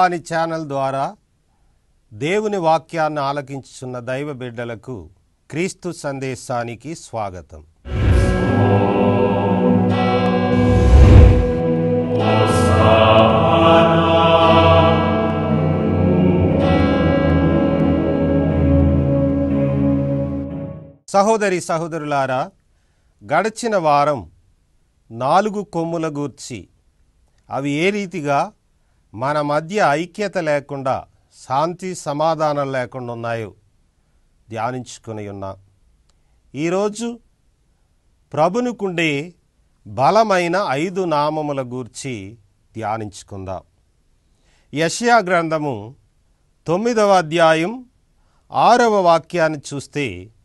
జీవవాణి channel ద్వారా దేవుని వాక్యాన్ని ఆలకించుచున్న దైవ బిడ్డలకు క్రీస్తు సందేశానికి స్వాగతం సహోదరి సహోదరులారా గడిచిన వారం నాలుగు కొమ్ముల గూర్చి అవి ఏ రీతిగా మన మధ్య ఐక్యత లేకుండా శాంతి సమాధానం లేకుండా ఉన్నాయో ధ్యానించుకొని ఉన్నాం ఈరోజు ప్రభునుకుండే బలమైన ఐదు నామముల గూర్చి ధ్యానించుకుందాం యషయా గ్రంథము తొమ్మిదవ అధ్యాయం ఆరవ వాక్యాన్ని చూస్తే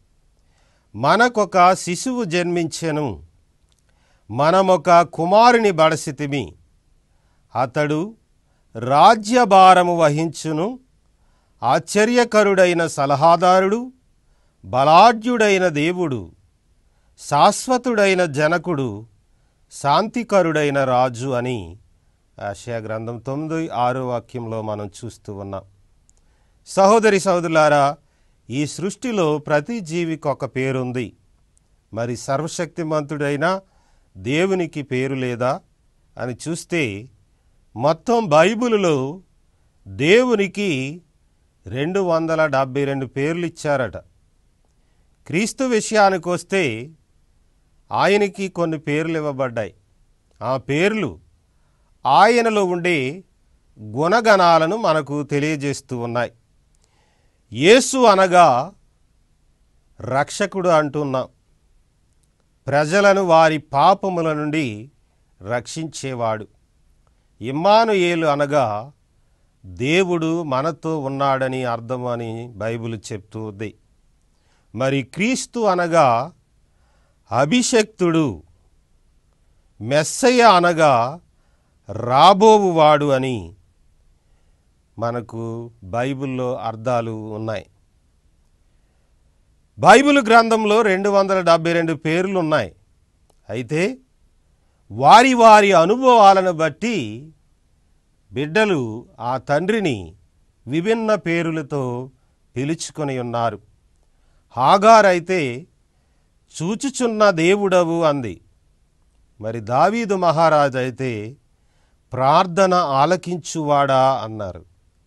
మనకొక శిశువు జన్మించెను మనమొక కుమారుని బడసితిమి అతడు రాజ్యభారము వహించును ఆశ్చర్యకరుడైన సలహాదారుడు బలాఢ్యుడైన దేవుడు శాశ్వతుడైన జనకుడు శాంతికరుడైన రాజు అని ఆశయ గ్రంథం తొమ్మిది ఆరో వాక్యంలో మనం చూస్తూ ఉన్నాం సహోదరి సహోదరులారా ఈ సృష్టిలో ప్రతి జీవికి ఒక పేరుంది మరి సర్వశక్తిమంతుడైన దేవునికి పేరు లేదా అని చూస్తే మొత్తం బైబిలులో దేవునికి రెండు వందల డెబ్భై రెండు పేర్లు ఇచ్చారట క్రీస్తు విషయానికి వస్తే ఆయనకి కొన్ని పేర్లు ఇవ్వబడ్డాయి ఆ పేర్లు ఆయనలో ఉండే గుణగణాలను మనకు తెలియజేస్తూ ఉన్నాయి యేసు అనగా రక్షకుడు అంటున్నాం ప్రజలను వారి పాపముల నుండి రక్షించేవాడు ఇమ్మానుయేలు అనగా దేవుడు మనతో ఉన్నాడని అర్థం అని బైబిల్ చెప్తూ ఉంది మరి క్రీస్తు అనగా అభిషక్తుడు మెస్సయ్య అనగా రాబోవువాడు అని మనకు బైబిల్లో అర్థాలు ఉన్నాయి బైబిల్ గ్రంథంలో రెండు వందల డెబ్భై రెండు పేర్లు ఉన్నాయి అయితే వారి వారి అనుభవాలను బట్టి బిడ్డలు ఆ తండ్రిని విభిన్న పేరులతో పిలుచుకొని ఉన్నారు హాగారైతే చూచుచున్న దేవుడవు అంది మరి దావీదు మహారాజు అయితే ప్రార్థన ఆలకించువాడా అన్నారు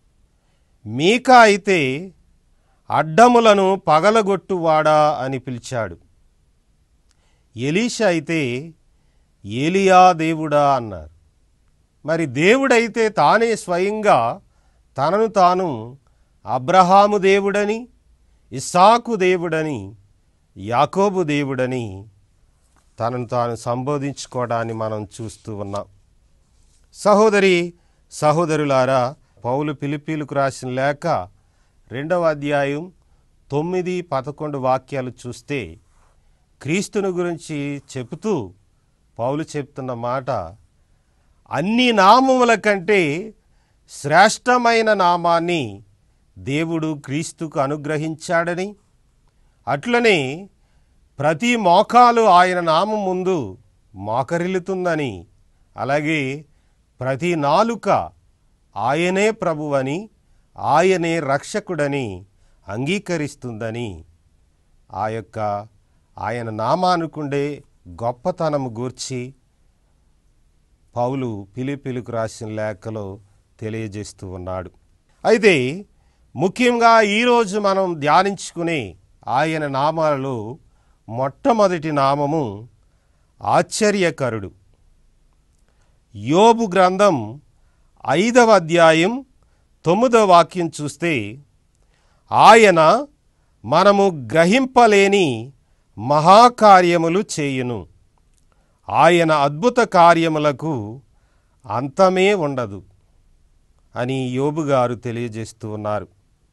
మీకా అయితే అడ్డములను పగలగొట్టువాడా అని పిలిచాడు ఎలీషా అయితే ఏలియా దేవుడా అన్నారు మరి దేవుడైతే తానే స్వయంగా తనను తాను అబ్రహాము దేవుడని ఇస్సాకు దేవుడని యాకోబు దేవుడని తనను తాను సంబోధించుకోవడాన్ని మనం చూస్తూ ఉన్నాం సహోదరి సహోదరులారా పౌలు పిలిపీలకు రాసిన లేఖ రెండవ అధ్యాయం తొమ్మిది పదకొండు వాక్యాలు చూస్తే క్రీస్తుని గురించి చెబుతూ పౌలు చెప్తున్న మాట అన్ని నామముల కంటే శ్రేష్టమైన నామాన్ని దేవుడు క్రీస్తుకు అనుగ్రహించాడని అట్లనే ప్రతి మోకాలు ఆయన నామం ముందు మోకరిల్లుతుందని అలాగే ప్రతి నాలుక ఆయనే ప్రభువని ఆయనే రక్షకుడని అంగీకరిస్తుందని ఆ యొక్క ఆయన నామానుకుండే గొప్పతనము గూర్చి పౌలు పిలిపిలుకు రాసిన లేఖలో తెలియజేస్తూ ఉన్నాడు అయితే ముఖ్యంగా ఈరోజు మనం ధ్యానించుకునే ఆయన నామాలలో మొట్టమొదటి నామము ఆశ్చర్యకరుడు యోబు గ్రంథం ఐదవ అధ్యాయం తొమ్మిదవ వాక్యం చూస్తే ఆయన మనము గ్రహింపలేని మహాకార్యములు చేయును ఆయన అద్భుత కార్యములకు అంతమే ఉండదు అని యోబు గారు తెలియజేస్తూ ఉన్నారు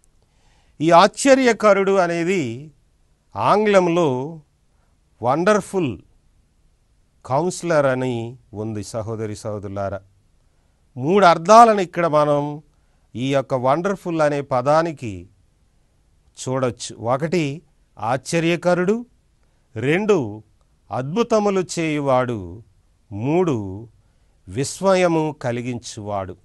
ఈ ఆశ్చర్యకరుడు అనేది ఆంగ్లంలో వండర్ఫుల్ కౌన్సిలర్ అని ఉంది సహోదరి సహోదరులారా మూడు అర్థాలను ఇక్కడ మనం ఈ యొక్క వండర్ఫుల్ అనే పదానికి చూడొచ్చు ఒకటి ఆశ్చర్యకరుడు రెండు అద్భుతములు చేయువాడు మూడు విస్మయము కలిగించువాడు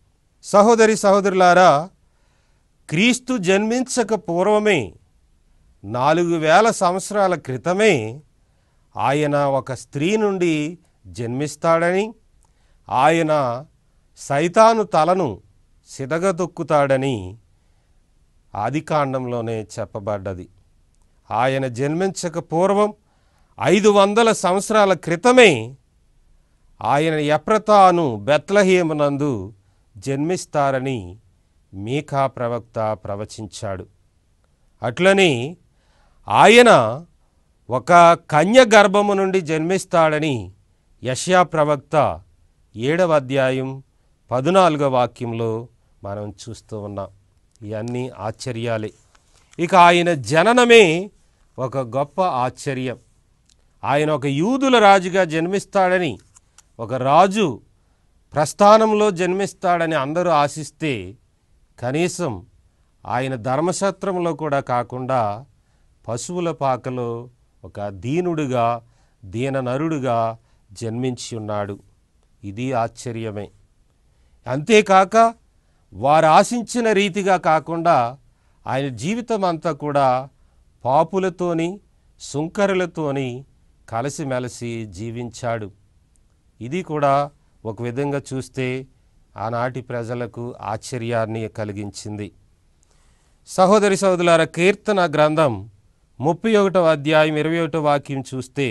సహోదరి సహోదరులారా క్రీస్తు జన్మించక పూర్వమే నాలుగు వేల సంవత్సరాల క్రితమే ఆయన ఒక స్త్రీ నుండి జన్మిస్తాడని ఆయన సైతాను తలను సిదగదొక్కుతాడని ఆదికాండంలోనే చెప్పబడ్డది ఆయన జన్మించక పూర్వం ఐదు వందల సంవత్సరాల క్రితమే ఆయన ఎప్రతాను బెత్లహేమునందు జన్మిస్తారని మీకా ప్రవక్త ప్రవచించాడు అట్లని ఆయన ఒక కన్య గర్భము నుండి జన్మిస్తాడని యష్యా ప్రవక్త ఏడవ అధ్యాయం పదునాలుగో వాక్యంలో మనం చూస్తూ ఉన్నాం ఇవన్నీ ఆశ్చర్యాలే ఇక ఆయన జననమే ఒక గొప్ప ఆశ్చర్యం ఆయన ఒక యూదుల రాజుగా జన్మిస్తాడని ఒక రాజు ప్రస్థానంలో జన్మిస్తాడని అందరూ ఆశిస్తే కనీసం ఆయన ధర్మసత్రంలో కూడా కాకుండా పశువుల పాకలో ఒక దీనుడుగా దీననరుడుగా జన్మించి ఉన్నాడు ఇది ఆశ్చర్యమే అంతేకాక వారు ఆశించిన రీతిగా కాకుండా ఆయన జీవితం అంతా కూడా పాపులతోని సుంకరులతోని కలిసిమెలిసి జీవించాడు ఇది కూడా ఒక విధంగా చూస్తే ఆనాటి ప్రజలకు ఆశ్చర్యాన్ని కలిగించింది సహోదరి సహోదరులార కీర్తన గ్రంథం ముప్పై ఒకటవ అధ్యాయం ఇరవై ఒకటో వాక్యం చూస్తే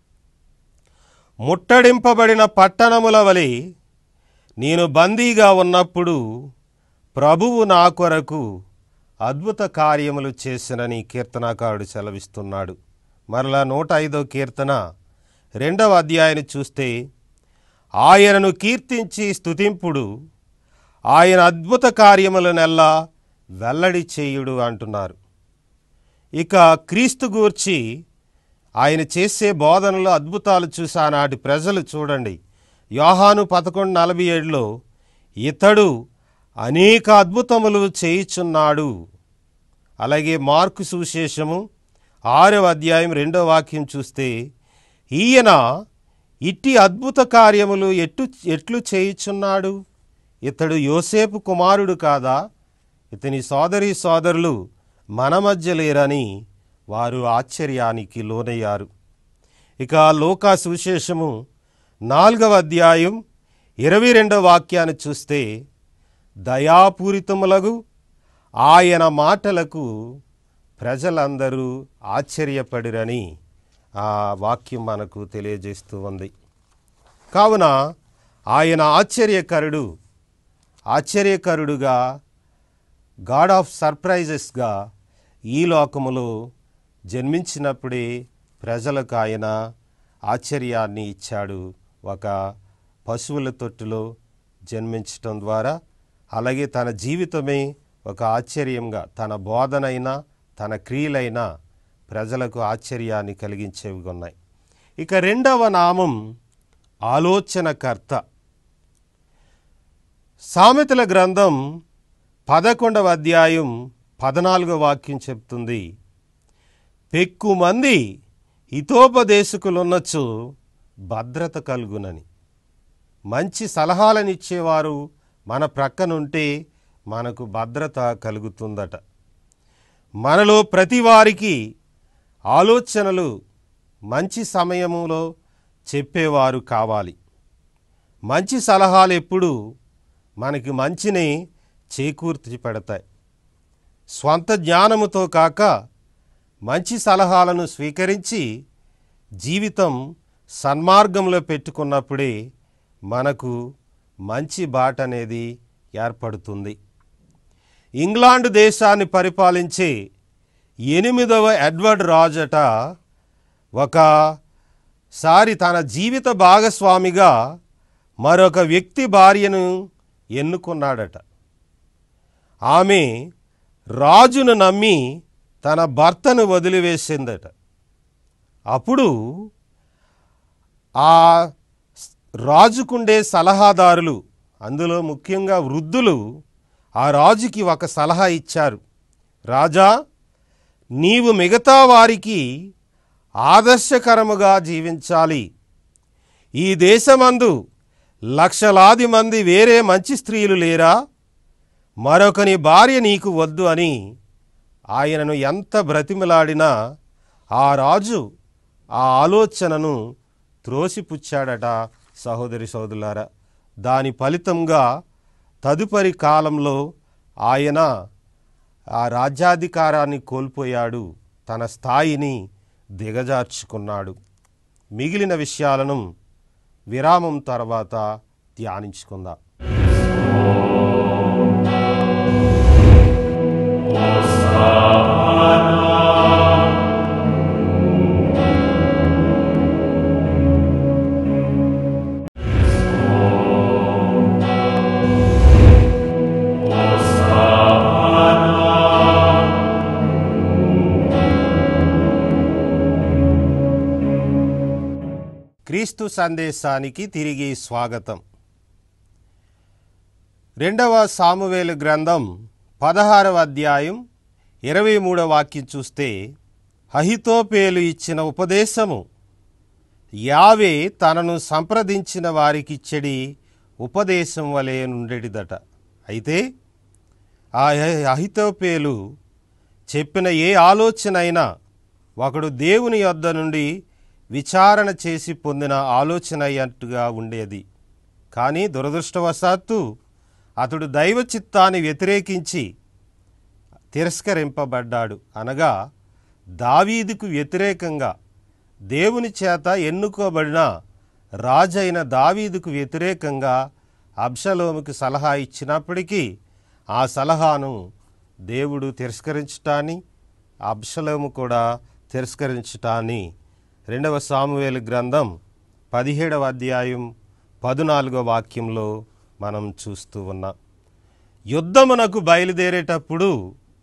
ముట్టడింపబడిన పట్టణముల వలె నేను బందీగా ఉన్నప్పుడు ప్రభువు నా కొరకు అద్భుత కార్యములు చేసినని కీర్తనాకారుడు సెలవిస్తున్నాడు మరలా నూట ఐదో కీర్తన రెండవ అధ్యాయాన్ని చూస్తే ఆయనను కీర్తించి స్తుతింపుడు ఆయన అద్భుత కార్యములనెల్లా వెల్లడి చేయుడు అంటున్నారు ఇక క్రీస్తు గూర్చి ఆయన చేసే బోధనలో అద్భుతాలు చూసి ఆనాటి ప్రజలు చూడండి యోహాను పదకొండు నలభై ఏడులో ఇతడు అనేక అద్భుతములు చేయుచున్నాడు అలాగే మార్కు సువిశేషము ఆరవ అధ్యాయం రెండవ వాక్యం చూస్తే ఈయన ఇట్టి అద్భుత కార్యములు ఎట్టు ఎట్లు చేయుచున్నాడు ఇతడు యోసేపు కుమారుడు కాదా ఇతని సోదరి సోదరులు మన మధ్య లేరని వారు ఆశ్చర్యానికి లోనయ్యారు ఇక లోకా సువిశేషము నాలుగవ అధ్యాయం ఇరవై రెండవ వాక్యాన్ని చూస్తే దయాపూరితములగు ఆయన మాటలకు ప్రజలందరూ ఆశ్చర్యపడిరని ఆ వాక్యం మనకు తెలియజేస్తూ ఉంది కావున ఆయన ఆశ్చర్యకరుడు ఆశ్చర్యకరుడుగా గాడ్ ఆఫ్ సర్ప్రైజెస్గా ఈ లోకములో జన్మించినప్పుడే ప్రజలకు ఆయన ఆశ్చర్యాన్ని ఇచ్చాడు ఒక పశువుల తొట్టులో జన్మించటం ద్వారా అలాగే తన జీవితమే ఒక ఆశ్చర్యంగా తన బోధనైనా తన క్రియలైనా ప్రజలకు ఆశ్చర్యాన్ని కలిగించేవి ఉన్నాయి ఇక రెండవ నామం ఆలోచనకర్త సామెతల గ్రంథం పదకొండవ అధ్యాయం పద్నాలుగో వాక్యం చెప్తుంది పెక్కుమంది హితోపదేశకులున్నచు భద్రత కలుగునని మంచి సలహాలనిచ్చేవారు మన ప్రక్కనుంటే మనకు భద్రత కలుగుతుందట మనలో ప్రతి వారికి ఆలోచనలు మంచి సమయములో చెప్పేవారు కావాలి మంచి సలహాలు ఎప్పుడు మనకి మంచిని చేకూర్చి పెడతాయి స్వంత జ్ఞానముతో కాక మంచి సలహాలను స్వీకరించి జీవితం సన్మార్గంలో పెట్టుకున్నప్పుడే మనకు మంచి బాట అనేది ఏర్పడుతుంది ఇంగ్లాండ్ దేశాన్ని పరిపాలించే ఎనిమిదవ ఎడ్వర్డ్ రాజట ఒకసారి తన జీవిత భాగస్వామిగా మరొక వ్యక్తి భార్యను ఎన్నుకున్నాడట ఆమె రాజును నమ్మి తన భర్తను వదిలివేసిందట అప్పుడు ఆ రాజుకుండే సలహాదారులు అందులో ముఖ్యంగా వృద్ధులు ఆ రాజుకి ఒక సలహా ఇచ్చారు రాజా నీవు మిగతా వారికి ఆదర్శకరముగా జీవించాలి ఈ దేశమందు లక్షలాది మంది వేరే మంచి స్త్రీలు లేరా మరొకని భార్య నీకు వద్దు అని ఆయనను ఎంత బ్రతిమలాడినా ఆ రాజు ఆ ఆలోచనను త్రోసిపుచ్చాడట సహోదరి సోదరులారా దాని ఫలితంగా తదుపరి కాలంలో ఆయన ఆ రాజ్యాధికారాన్ని కోల్పోయాడు తన స్థాయిని దిగజార్చుకున్నాడు మిగిలిన విషయాలను విరామం తర్వాత ధ్యానించుకుందాం క్రీస్తు సందేశానికి తిరిగి స్వాగతం రెండవ సామువేలు గ్రంథం పదహారవ అధ్యాయం ఇరవై మూడవ వాక్యం చూస్తే అహితోపేలు ఇచ్చిన ఉపదేశము యావే తనను సంప్రదించిన వారికిచ్చడి ఉపదేశం వలె నుండెడిదట అయితే ఆ అహితోపేలు చెప్పిన ఏ ఆలోచన అయినా ఒకడు దేవుని యొద్ద నుండి విచారణ చేసి పొందిన ఆలోచన అయ్యట్టుగా ఉండేది కానీ దురదృష్టవశాత్తు అతడు దైవ చిత్తాన్ని వ్యతిరేకించి తిరస్కరింపబడ్డాడు అనగా దావీదుకు వ్యతిరేకంగా దేవుని చేత ఎన్నుకోబడిన రాజైన దావీదుకు వ్యతిరేకంగా అబ్షలోముకి సలహా ఇచ్చినప్పటికీ ఆ సలహాను దేవుడు తిరస్కరించటాన్ని అబ్షలోము కూడా తిరస్కరించటాన్ని రెండవ సామువేలు గ్రంథం పదిహేడవ అధ్యాయం పదునాలుగో వాక్యంలో మనం చూస్తూ ఉన్నాం యుద్ధమునకు బయలుదేరేటప్పుడు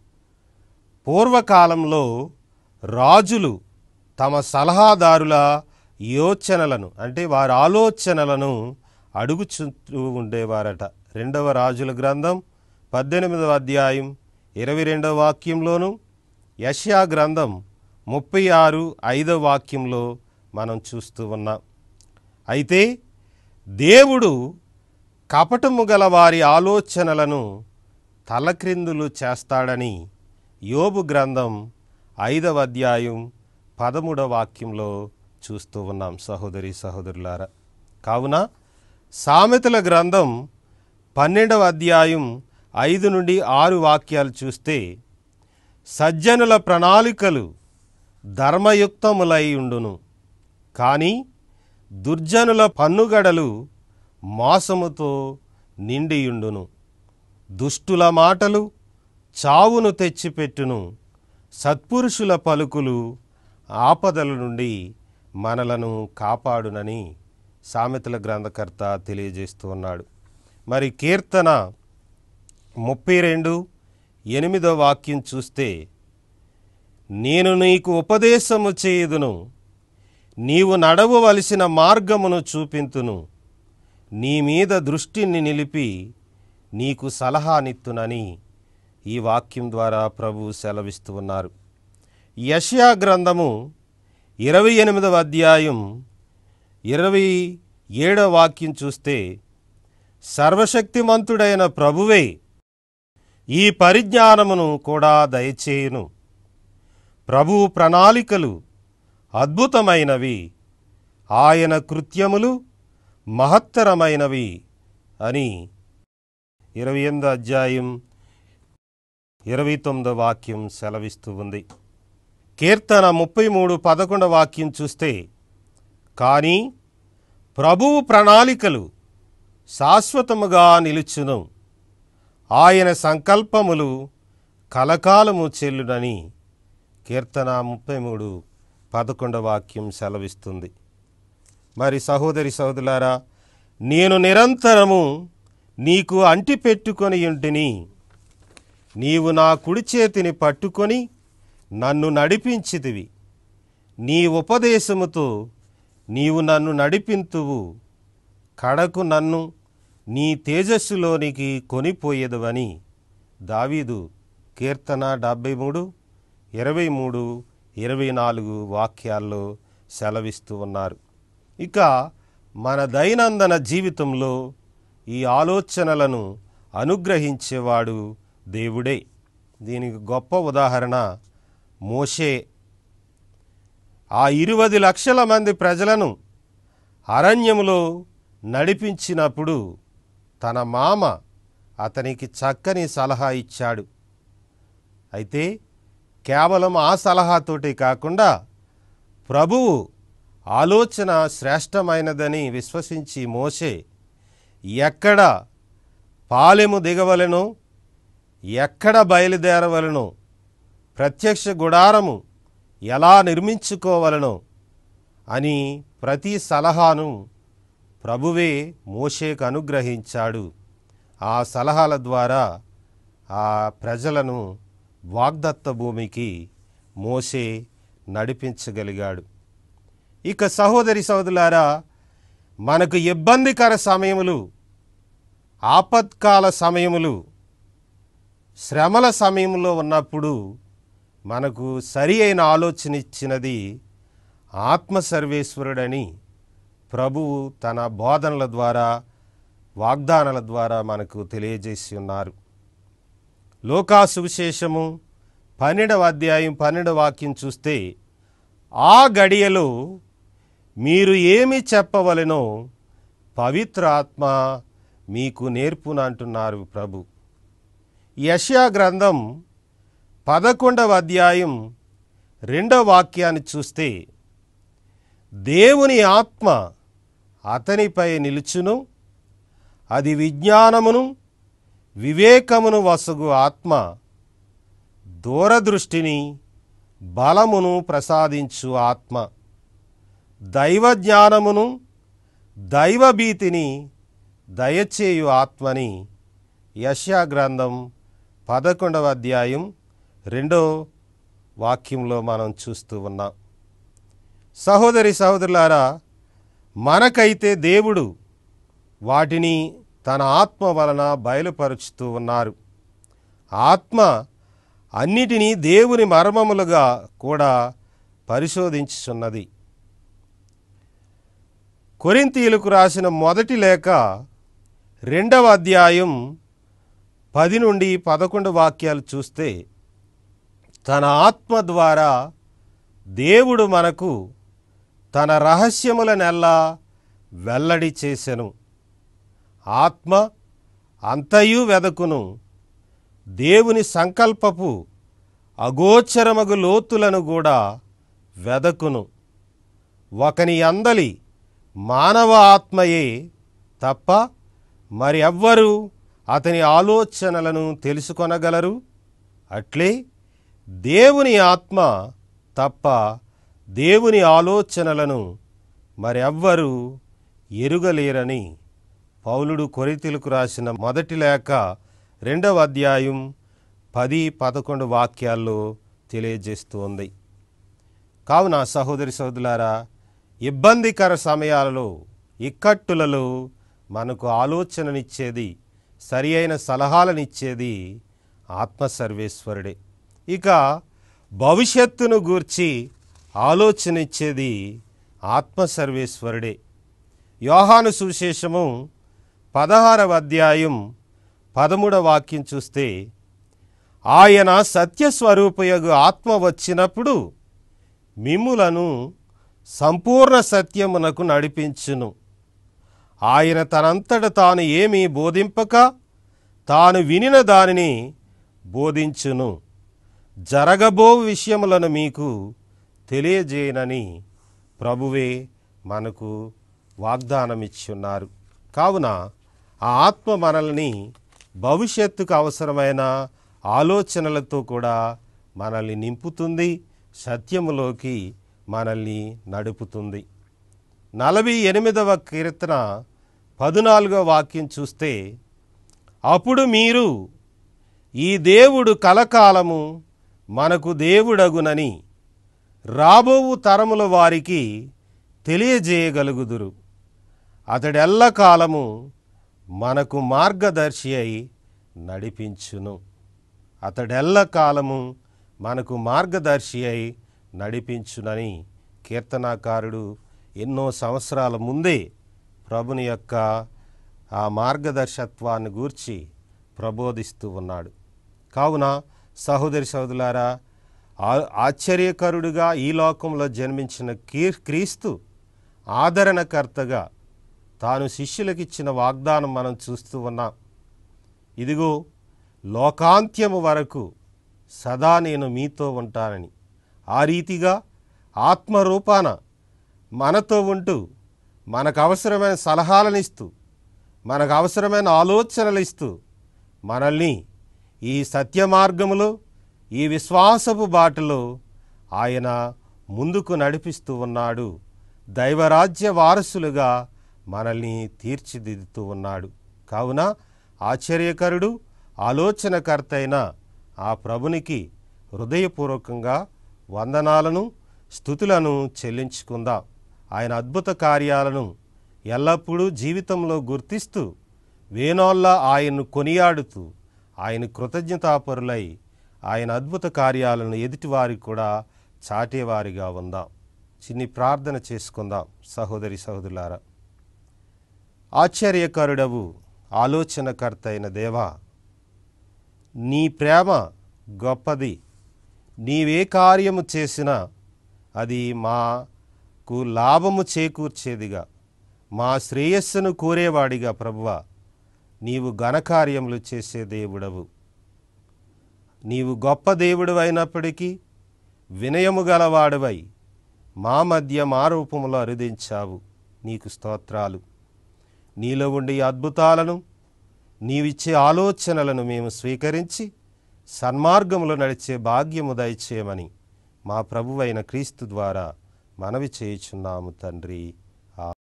పూర్వకాలంలో రాజులు తమ సలహాదారుల యోచనలను అంటే వారి ఆలోచనలను అడుగుచుంటూ ఉండేవారట రెండవ రాజుల గ్రంథం పద్దెనిమిదవ అధ్యాయం ఇరవై రెండవ వాక్యంలోను యష్యా గ్రంథం ముప్పై ఆరు ఐదవ వాక్యంలో మనం చూస్తూ ఉన్నాం అయితే దేవుడు కపటము గల వారి ఆలోచనలను తలక్రిందులు చేస్తాడని యోబు గ్రంథం ఐదవ అధ్యాయం పదమూడవ వాక్యంలో చూస్తూ ఉన్నాం సహోదరి సహోదరులారా కావున సామెతల గ్రంథం పన్నెండవ అధ్యాయం ఐదు నుండి ఆరు వాక్యాలు చూస్తే సజ్జనుల ప్రణాళికలు ధర్మయుక్తములై ఉండును కానీ దుర్జనుల పన్నుగడలు మోసముతో నిండియుండును దుష్టుల మాటలు చావును తెచ్చిపెట్టును సత్పురుషుల పలుకులు ఆపదల నుండి మనలను కాపాడునని సామెతల గ్రంథకర్త తెలియజేస్తూ ఉన్నాడు మరి కీర్తన ముప్పై రెండు ఎనిమిదో వాక్యం చూస్తే నేను నీకు ఉపదేశము చేయుదును నీవు నడవవలసిన మార్గమును చూపింతును నీ మీద దృష్టిని నిలిపి నీకు సలహానిత్తునని ఈ వాక్యం ద్వారా ప్రభు సెలవిస్తూ ఉన్నారు యష్యా గ్రంథము ఇరవై ఎనిమిదవ అధ్యాయం ఇరవై ఏడవ వాక్యం చూస్తే సర్వశక్తిమంతుడైన ప్రభువే ఈ పరిజ్ఞానమును కూడా దయచేయును ప్రభువు ప్రణాళికలు అద్భుతమైనవి ఆయన కృత్యములు మహత్తరమైనవి అని ఇరవై ఎనిమిదో అధ్యాయం ఇరవై తొమ్మిదో వాక్యం సెలవిస్తూ ఉంది కీర్తన ముప్పై మూడు పదకొండవ వాక్యం చూస్తే కానీ ప్రభువు ప్రణాళికలు శాశ్వతముగా నిలుచును ఆయన సంకల్పములు కలకాలము చెల్లునని కీర్తన ముప్పై మూడు పదకొండవ వాక్యం సెలవిస్తుంది మరి సహోదరి సహోదరులారా నేను నిరంతరము నీకు అంటిపెట్టుకొని ఉంటిని నీవు నా కుడి చేతిని పట్టుకొని నన్ను నడిపించితివి నీ ఉపదేశముతో నీవు నన్ను నడిపింతువు కడకు నన్ను నీ తేజస్సులోనికి కొనిపోయేదవని దావీదు కీర్తన డెబ్భై మూడు ఇరవై మూడు ఇరవై నాలుగు వాక్యాల్లో సెలవిస్తూ ఉన్నారు ఇక మన దైనందిన జీవితంలో ఈ ఆలోచనలను అనుగ్రహించేవాడు దేవుడే దీనికి గొప్ప ఉదాహరణ మోషే ఆ ఇరువది లక్షల మంది ప్రజలను అరణ్యములో నడిపించినప్పుడు తన మామ అతనికి చక్కని సలహా ఇచ్చాడు అయితే కేవలం ఆ సలహాతోటి కాకుండా ప్రభువు ఆలోచన శ్రేష్టమైనదని విశ్వసించి మోసే ఎక్కడ పాలెము దిగవలెనో ఎక్కడ బయలుదేరవలనో ప్రత్యక్ష గుడారము ఎలా నిర్మించుకోవలనో అని ప్రతి సలహాను ప్రభువే మోషేకు అనుగ్రహించాడు ఆ సలహాల ద్వారా ఆ ప్రజలను వాగ్దత్త భూమికి మోసే నడిపించగలిగాడు ఇక సహోదరి సహోదరులారా మనకు ఇబ్బందికర సమయములు ఆపత్కాల సమయములు శ్రమల సమయంలో ఉన్నప్పుడు మనకు సరి అయిన ఆలోచన ఇచ్చినది ఆత్మ సర్వేశ్వరుడని ప్రభువు తన బోధనల ద్వారా వాగ్దానాల ద్వారా మనకు తెలియజేసి ఉన్నారు లోకా సువిశేషము పన్నెండవ అధ్యాయం పన్నెండవ వాక్యం చూస్తే ఆ గడియలో మీరు ఏమి చెప్పవలెనో పవిత్ర ఆత్మ మీకు నేర్పునంటున్నారు ప్రభు యష్యా గ్రంథం పదకొండవ అధ్యాయం రెండవ వాక్యాన్ని చూస్తే దేవుని ఆత్మ అతనిపై నిలుచును అది విజ్ఞానమును వివేకమును వసగు ఆత్మ దూరదృష్టిని బలమును ప్రసాదించు ఆత్మ దైవ జ్ఞానమును దైవభీతిని దయచేయు ఆత్మని యష్యా గ్రంథం పదకొండవ అధ్యాయం రెండో వాక్యంలో మనం చూస్తూ ఉన్నాం సహోదరి సహోదరులారా మనకైతే దేవుడు వాటిని తన ఆత్మ వలన బయలుపరుచుతూ ఉన్నారు ఆత్మ అన్నిటినీ దేవుని మర్మములుగా కూడా పరిశోధించుచున్నది కొరింతీయులకు రాసిన మొదటి లేఖ రెండవ అధ్యాయం పది నుండి పదకొండు వాక్యాలు చూస్తే తన ఆత్మ ద్వారా దేవుడు మనకు తన రహస్యములనెల్లా వెల్లడి చేసెను ఆత్మ అంతయు వెదకును దేవుని సంకల్పపు అగోచరమగు లోతులను కూడా వెదకును ఒకని అందలి మానవ ఆత్మయే తప్ప మరి ఎవ్వరూ అతని ఆలోచనలను తెలుసుకొనగలరు అట్లే దేవుని ఆత్మ తప్ప దేవుని ఆలోచనలను మరెవ్వరూ ఎరుగలేరని పౌలుడు కొరితీలకు రాసిన మొదటి లేఖ రెండవ అధ్యాయం పది పదకొండు వాక్యాల్లో తెలియజేస్తోంది కావున సహోదరి సహోదరులారా ఇబ్బందికర సమయాలలో ఇక్కట్టులలో మనకు ఆలోచననిచ్చేది సరి అయిన సలహాలనిచ్చేది ఆత్మ సర్వేశ్వరుడే ఇక భవిష్యత్తును గూర్చి ఆలోచన ఇచ్చేది ఆత్మ సర్వేశ్వరుడే యోహాను సువిశేషము పదహారవ అధ్యాయం పదమూడవ వాక్యం చూస్తే ఆయన సత్యస్వరూపయగు ఆత్మ వచ్చినప్పుడు మిమ్ములను సంపూర్ణ సత్యమునకు నడిపించును ఆయన తనంతట తాను ఏమీ బోధింపక తాను వినిన దానిని బోధించును జరగబో విషయములను మీకు తెలియజేయనని ప్రభువే మనకు వాగ్దానం ఇచ్చున్నారు కావున ఆ ఆత్మ మనల్ని భవిష్యత్తుకు అవసరమైన ఆలోచనలతో కూడా మనల్ని నింపుతుంది సత్యములోకి మనల్ని నడుపుతుంది నలభై ఎనిమిదవ కీర్తన పదునాలుగవ వాక్యం చూస్తే అప్పుడు మీరు ఈ దేవుడు కలకాలము మనకు దేవుడగునని రాబోవు తరముల వారికి తెలియజేయగలుగుదురు అతడెల్లకాలము మనకు మార్గదర్శి అయి నడిపించును అతడెల్లకాలము మనకు మార్గదర్శి అయి నడిపించునని కీర్తనాకారుడు ఎన్నో సంవత్సరాల ముందే ప్రభుని యొక్క ఆ మార్గదర్శత్వాన్ని గూర్చి ప్రబోధిస్తూ ఉన్నాడు కావున సహోదరి సహోదరులారా ఆ- ఆశ్చర్యకరుడుగా ఈ లోకంలో జన్మించిన కీ- క్రీస్తు ఆదరణకర్తగా తాను శిష్యులకిచ్చిన వాగ్దానం మనం చూస్తూ ఉన్నాం ఇదిగో లోకాంత్యము వరకు సదా నేను మీతో ఉంటానని ఆ రీతిగా ఆత్మరూపాన మనతో ఉంటూ మనకు అవసరమైన సలహాలను ఇస్తూ మనకు అవసరమైన ఆలోచనలు ఇస్తూ మనల్ని ఈ సత్య మార్గములో ఈ విశ్వాసపు బాటలో ఆయన ముందుకు నడిపిస్తూ ఉన్నాడు దైవరాజ్య వారసులుగా మనల్ని తీర్చిదిద్దుతూ ఉన్నాడు కావున ఆశ్చర్యకరుడు ఆలోచనకర్త అయిన ఆ ప్రభునికి హృదయపూర్వకంగా వందనాలను స్థుతులను చెల్లించుకుందాం ఆయన అద్భుత కార్యాలను ఎల్లప్పుడూ జీవితంలో గుర్తిస్తూ వేనోళ్ళ ఆయన్ను కొనియాడుతూ ఆయన కృతజ్ఞతాపరులై ఆయన అద్భుత కార్యాలను ఎదుటివారికి కూడా చాటేవారిగా ఉందాం చిన్ని ప్రార్థన చేసుకుందాం సహోదరి సహోదరులారా ఆశ్చర్యకరుడవు ఆలోచనకర్త అయిన దేవా నీ ప్రేమ గొప్పది నీవే కార్యము చేసినా అది మాకు లాభము చేకూర్చేదిగా మా శ్రేయస్సును కోరేవాడిగా ప్రభువ నీవు ఘనకార్యములు చేసే దేవుడవు నీవు గొప్ప దేవుడు అయినప్పటికీ వినయము గలవాడవై మా మధ్య మా రూపంలో అరుదించావు నీకు స్తోత్రాలు నీలో ఉండే ఈ అద్భుతాలను నీవిచ్చే ఆలోచనలను మేము స్వీకరించి సన్మార్గములో నడిచే భాగ్యము దయచేయమని మా ప్రభువైన క్రీస్తు ద్వారా మనవి చేయుచున్నాము తండ్రి